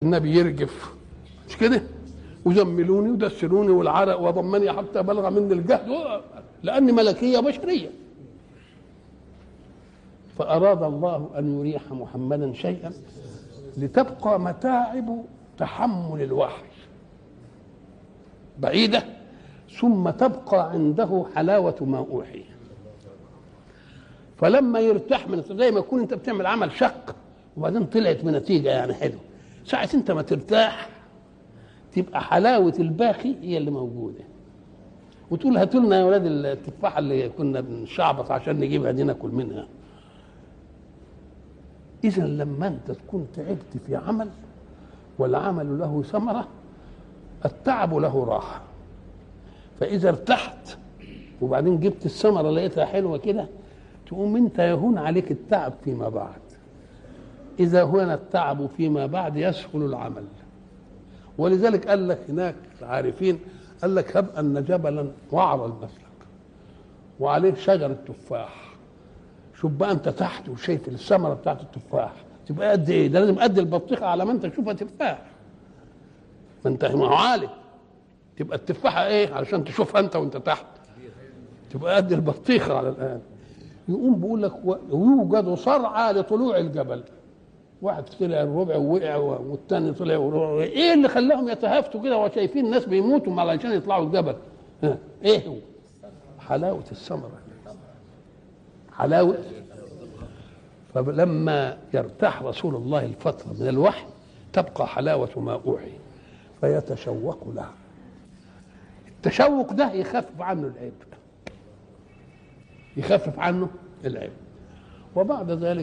النبي يرجف مش كده وزملوني ودسروني والعرق وضمني حتى بلغ مني الجهد لاني ملكيه بشريه فاراد الله ان يريح محمدا شيئا لتبقى متاعب تحمل الوحي بعيده ثم تبقى عنده حلاوه ما اوحي فلما يرتاح من زي ما يكون انت بتعمل عمل شق وبعدين طلعت بنتيجه يعني حلو ساعه انت ما ترتاح تبقى حلاوه الباقي هي اللي موجوده وتقول هاتوا لنا يا ولاد التفاحه اللي كنا بنشعبط عشان نجيبها دي ناكل منها اذا لما انت تكون تعبت في عمل والعمل له ثمره التعب له راحه فاذا ارتحت وبعدين جبت الثمره لقيتها حلوه كده تقوم انت يهون عليك التعب فيما بعد اذا هون التعب فيما بعد يسهل العمل ولذلك قال لك هناك العارفين قال لك هب ان جبلا وعر المسلك وعليه شجره تفاح شوف بقى انت تحت وشايف الثمره بتاعت التفاح تبقى قد ايه ده لازم قد البطيخه على ما انت تشوفها تفاح ما انت ما هو عالي تبقى التفاحه ايه علشان تشوفها انت وانت تحت تبقى قد البطيخه على الان يقوم بيقول لك يوجد صرعى لطلوع الجبل واحد طلع الربع ووقع والتاني طلع وربع ايه اللي خلاهم يتهافتوا كده وشايفين الناس بيموتوا علشان يطلعوا الجبل ها. ايه هو حلاوه الثمره حلاوه فلما يرتاح رسول الله الفتره من الوحي تبقى حلاوه ما اوحي فيتشوق له التشوق ده يخفف عنه العيب يخفف عنه العيب وبعد ذلك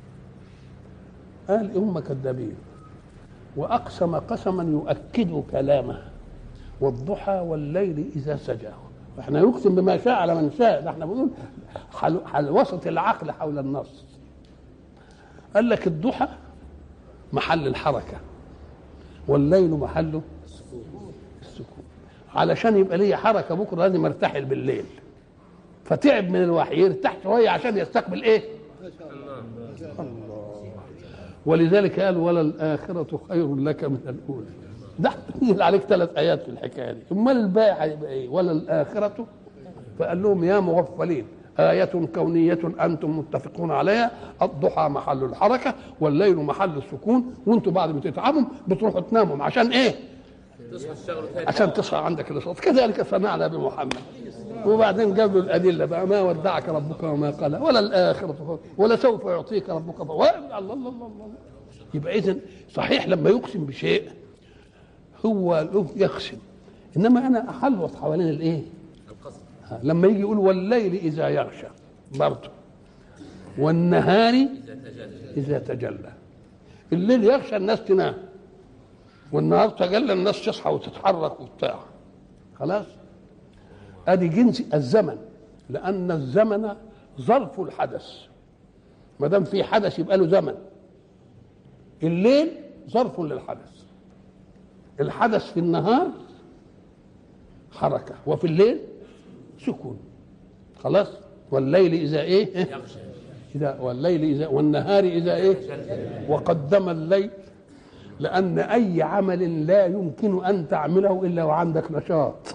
قال هم كذابين واقسم قسما يؤكد كلامه والضحى والليل اذا سجى احنا يقسم بما شاء على من شاء ده احنا بنقول حل, حل وسط العقل حول النص قال لك الضحى محل الحركه والليل محله السكون علشان يبقى لي حركه بكره لازم ارتحل بالليل فتعب من الوحي يرتاح شويه عشان يستقبل ايه الله ولذلك قال ولا الآخرة خير لك من الأولى ده ينزل عليك ثلاث آيات في الحكاية دي أمال الباقي هيبقى إيه ولا الآخرة فقال لهم يا مغفلين آية كونية أنتم متفقون عليها الضحى محل الحركة والليل محل السكون وأنتم بعد ما تتعبوا بتروحوا تناموا عشان إيه؟ عشان تصحى عندك الإصابة كذلك صنعنا بمحمد وبعدين جاب له الأدلة بقى ما ودعك ربك وما قال ولا الآخرة ولا سوف يعطيك ربك الله الله الله الله يبقى إذن صحيح لما يقسم بشيء هو يقسم إنما أنا أحلوط حوالين الإيه؟ لما يجي يقول والليل إذا يغشى برضه والنهار إذا تجلى الليل يغشى الناس تنام والنهار تجلى الناس تصحى وتتحرك وبتاع خلاص ادي جنس الزمن لان الزمن ظرف الحدث ما دام في حدث يبقى له زمن الليل ظرف للحدث الحدث في النهار حركه وفي الليل سكون خلاص والليل اذا ايه اذا والليل اذا والنهار اذا ايه وقدم الليل لان اي عمل لا يمكن ان تعمله الا وعندك نشاط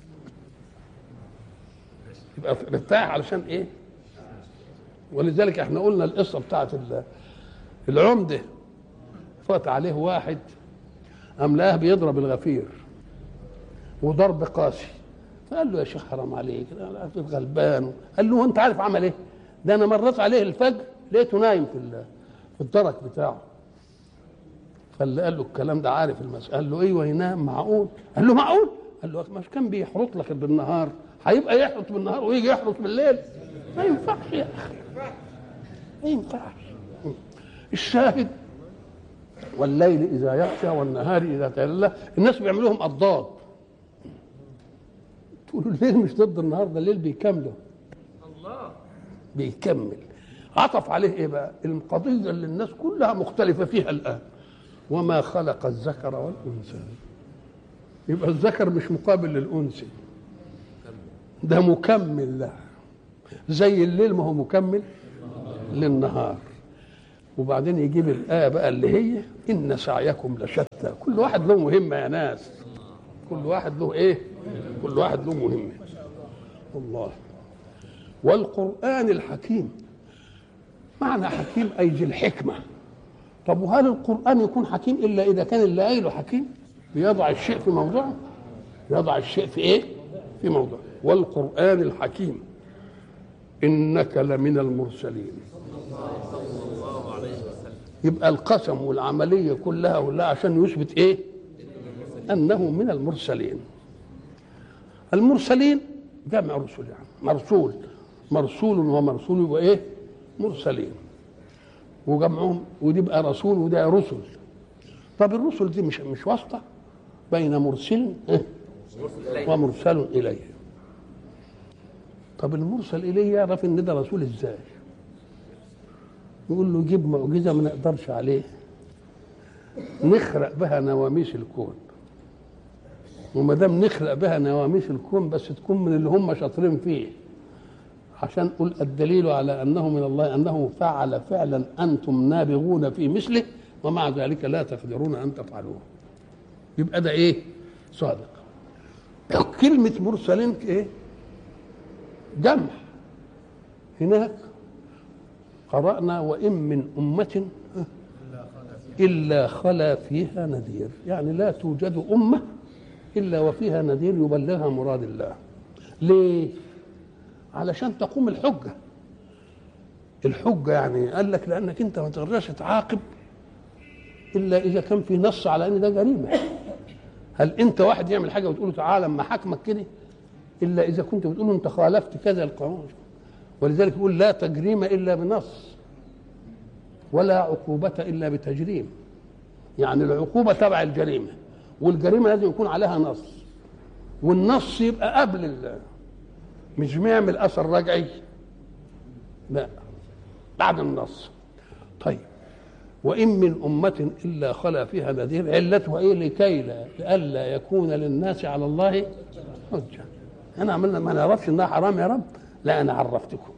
يبقى ارتاح علشان ايه ولذلك احنا قلنا القصه بتاعت العمده فات عليه واحد قام لقاه بيضرب الغفير وضرب قاسي فقال له يا شيخ حرام عليك انا غلبان قال له انت عارف عمل ايه ده انا مريت عليه الفجر لقيته نايم في في الدرك بتاعه فاللي قال له الكلام ده عارف المسألة قال له ايوه ينام معقول قال له معقول قال له مش كان بيحرط لك بالنهار هيبقى يحرط بالنهار ويجي يحرط بالليل ما ينفعش يا اخي ما ينفعش الشاهد والليل اذا يغشى والنهار اذا تجلى الناس بيعملوهم اضداد تقولوا الليل مش ضد النهار ده الليل بيكمله الله بيكمل عطف عليه ايه بقى القضيه اللي الناس كلها مختلفه فيها الان وما خلق الذكر والانثى يبقى الذكر مش مقابل للانثى ده مكمل له زي الليل ما هو مكمل للنهار وبعدين يجيب الآية بقى اللي هي إن سعيكم لشتى كل واحد له مهمة يا ناس كل واحد له إيه كل واحد له مهمة الله والقرآن الحكيم معنى حكيم أي ذي الحكمة طب وهل القرآن يكون حكيم إلا إذا كان اللي قايله حكيم بيضع الشيء في موضعه يضع الشيء في إيه في موضعه والقرآن الحكيم إنك لمن المرسلين يبقى القسم والعملية كلها ولا عشان يثبت إيه أنه من المرسلين المرسلين جمع رسل يعني مرسول مرسول ومرسول يبقى إيه مرسلين وجمعهم ودي بقى رسول وده رسل طب الرسل دي مش مش واسطه بين مرسل ومرسل اليه طب المرسل اليه يعرف ان ده رسول ازاي يقول له جيب معجزه ما نقدرش عليه نخرق بها نواميس الكون وما دام نخرق بها نواميس الكون بس تكون من اللي هم شاطرين فيه عشان قل الدليل على انه من الله انه فعل فعلا انتم نابغون في مثله ومع ذلك لا تقدرون ان تفعلوه يبقى ده ايه صادق كلمة مرسلين ايه جمع هناك قرأنا وإن من أمة إلا خلا فيها نذير يعني لا توجد أمة إلا وفيها نذير يبلغها مراد الله ليه علشان تقوم الحجة الحجة يعني قال لك لأنك أنت ما تقدرش تعاقب إلا إذا كان في نص على أن ده جريمة هل أنت واحد يعمل حاجة وتقول له تعالى أما حاكمك كده إلا إذا كنت بتقول له أنت خالفت كذا القانون ولذلك يقول لا تجريم إلا بنص ولا عقوبة إلا بتجريم يعني العقوبة تبع الجريمة والجريمة لازم يكون عليها نص والنص يبقى قبل الله مش بيعمل اثر رجعي لا بعد النص طيب وان من امه الا خلا فيها نذير علتها ايه لكي لا لئلا يكون للناس على الله حجه انا عملنا ما نعرفش انها حرام يا رب لا انا عرفتكم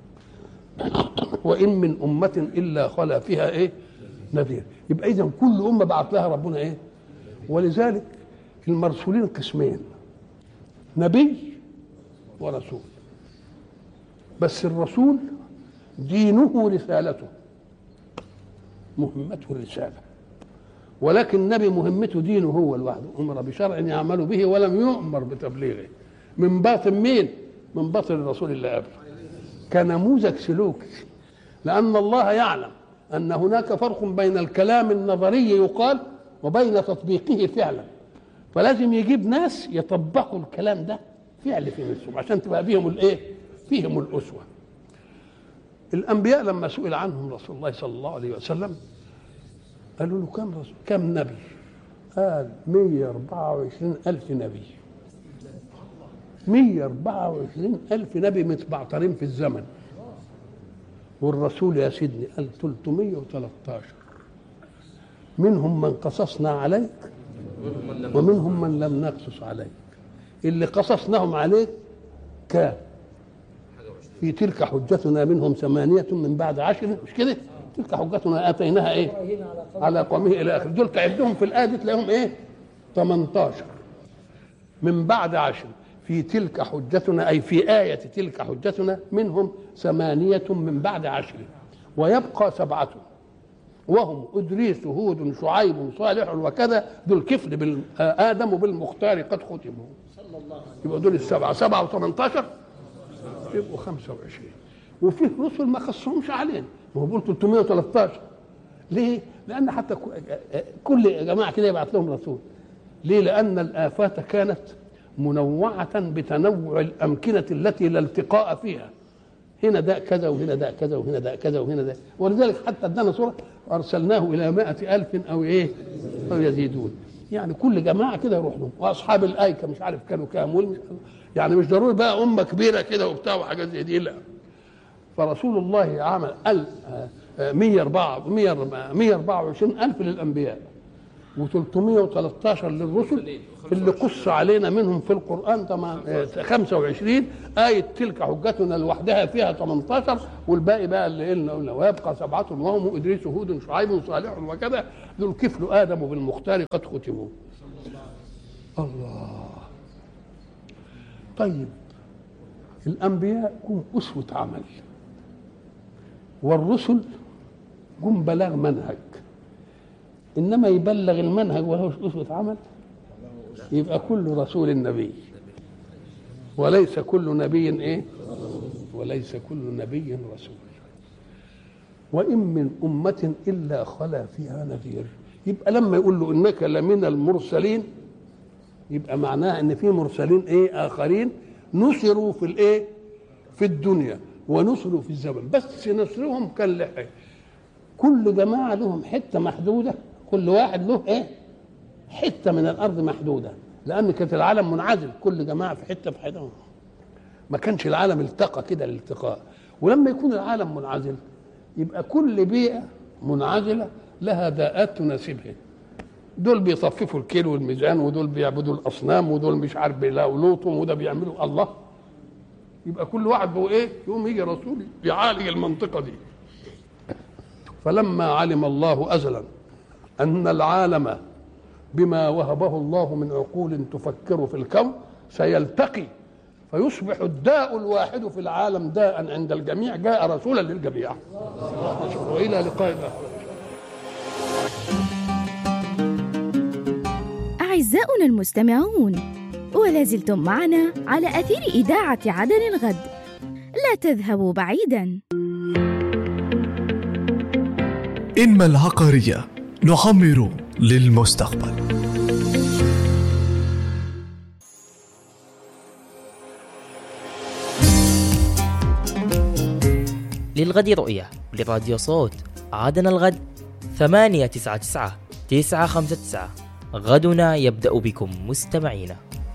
وان من امه الا خلا فيها ايه نذير يبقى اذا كل امه بعت لها ربنا ايه ولذلك المرسولين قسمين نبي ورسول بس الرسول دينه رسالته مهمته الرسالة ولكن النبي مهمته دينه هو لوحده أمر بشرع يعمل به ولم يؤمر بتبليغه من باطن مين؟ من باطن الرسول اللي قبله كنموذج سلوكي لأن الله يعلم أن هناك فرق بين الكلام النظري يقال وبين تطبيقه فعلا فلازم يجيب ناس يطبقوا الكلام ده فعل في نفسهم عشان تبقى بيهم الايه؟ فيهم الاسوه. الانبياء لما سئل عنهم رسول الله صلى الله عليه وسلم قالوا له كم رسول كم نبي؟ قال 124 ألف نبي 124 ألف نبي متبعترين في الزمن والرسول يا سيدني قال 313 منهم من قصصنا عليك ومنهم من لم نقصص عليك اللي قصصناهم عليك كام في تلك حجتنا منهم ثمانية من بعد عشر مش كده تلك حجتنا آتيناها ايه على قومه إلى آخر دول تعدهم في الآية دي تلاقيهم ايه 18 من بعد عشر في تلك حجتنا أي في آية تلك حجتنا منهم ثمانية من بعد عشر ويبقى سبعة وهم إدريس هود شعيب صالح وكذا دول كفل بال... آدم بالمختار قد ختموا يبقى دول السبعة سبعة و18 يبقوا 25 وفيه رسل ما خصهمش علينا ما هو بيقول 313 ليه؟ لأن حتى كل يا جماعة كده يبعث لهم رسول ليه؟ لأن الآفات كانت منوعة بتنوع الأمكنة التي لا التقاء فيها هنا ده كذا وهنا ده كذا وهنا ده كذا وهنا ده ولذلك حتى ادانا صورة أرسلناه إلى مائة ألف أو إيه أو يزيدون يعني كل جماعة كده يروح لهم وأصحاب الأيكة مش عارف كانوا كام يعني مش ضروري بقى أمة كبيرة كده وبتاع وحاجات زي دي لا فرسول الله عمل 124 124 ألف للأنبياء و313 للرسل اللي قص علينا منهم في القرآن طبعا 25 آية تلك حجتنا لوحدها فيها 18 والباقي بقى اللي قلنا قلنا ويبقى سبعة وهم إدريس هود شعيب صالح وكذا دول كفل آدم بالمختار قد ختموا الله طيب الأنبياء هم أسوة عمل والرسل جم بلاغ منهج انما يبلغ المنهج وهو اسوه عمل يبقى كل رسول نبي وليس كل نبي ايه وليس كل نبي رسول وان من امه الا خلا فيها نذير يبقى لما يقول له انك لمن المرسلين يبقى معناها ان في مرسلين ايه اخرين نصروا في الايه في الدنيا ونصروا في الزمن بس نصرهم كان لحيه كل جماعه لهم حته محدوده كل واحد له ايه حته من الارض محدوده لان كانت العالم منعزل كل جماعه في حته في حته ما كانش العالم التقى كده الالتقاء ولما يكون العالم منعزل يبقى كل بيئه منعزله لها داءات تناسبها دول بيصففوا الكيلو والميزان ودول بيعبدوا الاصنام ودول مش عارف بيلاقوا لوطهم وده بيعملوا الله يبقى كل واحد هو ايه يقوم يجي رسول يعالج المنطقه دي فلما علم الله ازلا ان العالم بما وهبه الله من عقول تفكر في الكون سيلتقي فيصبح الداء الواحد في العالم داء عند الجميع جاء رسولا للجميع والى لقاء اخر أعزاؤنا المستمعون ولا زلتم معنا على أثير إذاعة عدن الغد لا تذهبوا بعيدا إنما العقارية نعمر للمستقبل للغد رؤية لراديو صوت عادنا الغد ثمانية تسعة تسعة تسعة خمسة تسعة غدنا يبدأ بكم مستمعينا